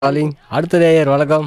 Calling அடுத்த நேயர் வணக்கம்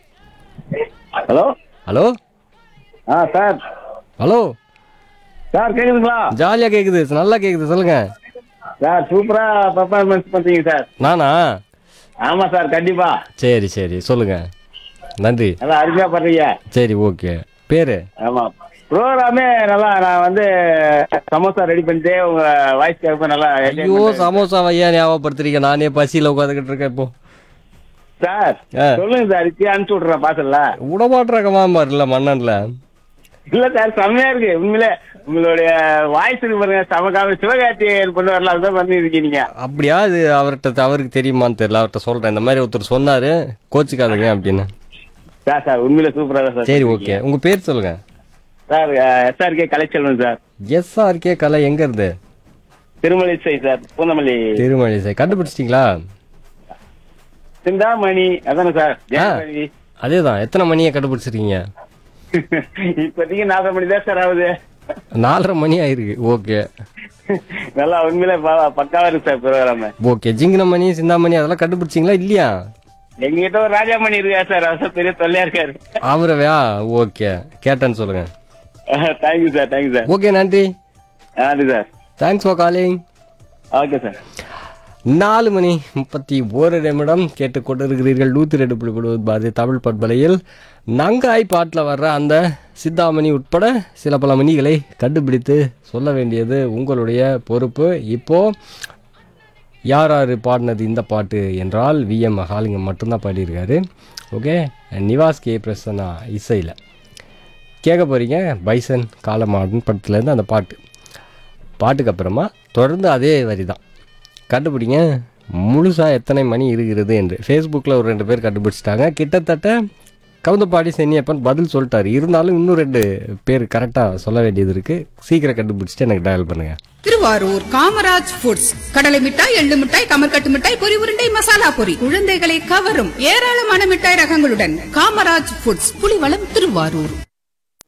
ஹலோ ஹலோ ஆ சார் ஹலோ சார் கேக்குதுங்களா ஜாலியாக கேட்குது நல்லா கேட்குது சொல்லுங்க சார் சூப்பரா பர்ஃபார்மன்ஸ் பண்றீங்க சார் நானா ஆமா சார் கண்டிப்பா சரி சரி சொல்லுங்க நன்றி நல்லா அருமையா பண்றீங்க சரி ஓகே பேரு ஆமா ப்ரோக்ராமே நல்லா நான் வந்து சமோசா ரெடி பண்ணிட்டு உங்க வாய்ஸ் கேட்க நல்லா enjoy ஐயோ பண்றேன். சமோசா ஐயா ஞாபகப்படுத்துறீங்க நானே பசியில் உட்காந்துக்கிட்டு இருக்கேன் இப்போ சார் ஆ. சொல்லுங்க சார் இப்பயே அனுப்பிச்சு விட்றேன் பார்சல்ல விடமாட்டுறக்கமா பாருல மன்னன்ல இல்ல சார் செம்மையா இருக்கு உண்மையிலே உங்களுடைய வாய்ஸ் இருக்கு பாருங்க சமக்காம சிவகார்த்தி கொண்டு வரலாம் தான் பண்ணி இருக்கீங்க அப்படியா இது அவர்கிட்ட அவருக்கு தெரியுமான்னு தெரியல அவர்கிட்ட சொல்றேன் இந்த மாதிரி ஒருத்தர் சொன்னாரு கோச்சுக்காதுங்க அப்படின்னு சார் சார் உண்மையிலே சூப்பரா தான் சார் சரி ஓகே உங்க பேர் சொல்லுங்க sir SRK Kalaiselvan sir SRK Kalai எங்க இருந்து திருமலிசை சார் பூந்தமல்லி திருமணி சார் கண்டுபிடிச்சிட்டீங்களா சிந்தாமணி அதானே சார் ஜெயமணி அதேதான் எத்தனை மணியை கண்டுபிடிச்சிருக்கீங்க இப்போதைக்கு நாலரை மணி தான் சார் ஆகுது நாலரை மணி ஆயிருக்கு ஓகே நல்லா உண்மையிலே ப- பக்காவா இருக்கு சார் ப்ரோக்ராம் ஓகே ஜிங்கினமணி சிந்தாமணி அதெல்லாம் கண்டுபிடிச்சிங்களா இல்லையா எங்ககிட்ட ஒரு ராஜாமணி இருக்கா சார் அவர் பெரிய தொல்லையா இருக்காரு அவரவையா ஓகே கேட்டேன்னு சொல்லுங்க thank you sir thank you sir okay நன்றி நன்றி sir thanks for calling okay sir நாலு மணி முப்பத்தி ஒரு நிமிடம் கேட்டுக்கொண்டிருக்கிறீர்கள் நூற்றி ரெண்டு புள்ளி கொடுவது பாரதி தமிழ் பண்பலையில் நங்காய் பாட்டில் வர்ற அந்த சித்தாமணி உட்பட சில பல மணிகளை கண்டுபிடித்து சொல்ல வேண்டியது உங்களுடைய பொறுப்பு இப்போ யார் யார் பாடினது இந்த பாட்டு என்றால் விஎம் மகாலிங்கம் மட்டும்தான் பாடியிருக்காரு ஓகே நிவாஸ் கே பிரசன்னா இசையில் கேட்க போகிறீங்க பைசன் காலமாடன் படத்துலேருந்து அந்த பாட்டு பாட்டுக்கு அப்புறமா தொடர்ந்து அதே வரி தான் கண்டுபிடிங்க முழுசாக எத்தனை மணி இருக்கிறது என்று ஃபேஸ்புக்கில் ஒரு ரெண்டு பேர் கண்டுபிடிச்சிட்டாங்க கிட்டத்தட்ட கவுந்தப்பாடி சென்னியப்பன் பதில் சொல்லிட்டாரு இருந்தாலும் இன்னும் ரெண்டு பேர் கரெக்டாக சொல்ல வேண்டியது இருக்குது சீக்கிரம் கண்டுபிடிச்சிட்டு எனக்கு டயல் பண்ணுங்கள் திருவாரூர் காமராஜ் ஃபுட்ஸ் கடலை மிட்டாய் எள்ளு மிட்டாய் கமர்கட்டு மிட்டாய் பொரி உருண்டை மசாலா பொரி குழந்தைகளை கவரும் ஏராளமான மிட்டாய் ரகங்களுடன் காமராஜ் ஃபுட்ஸ் புலிவளம் திருவாரூர்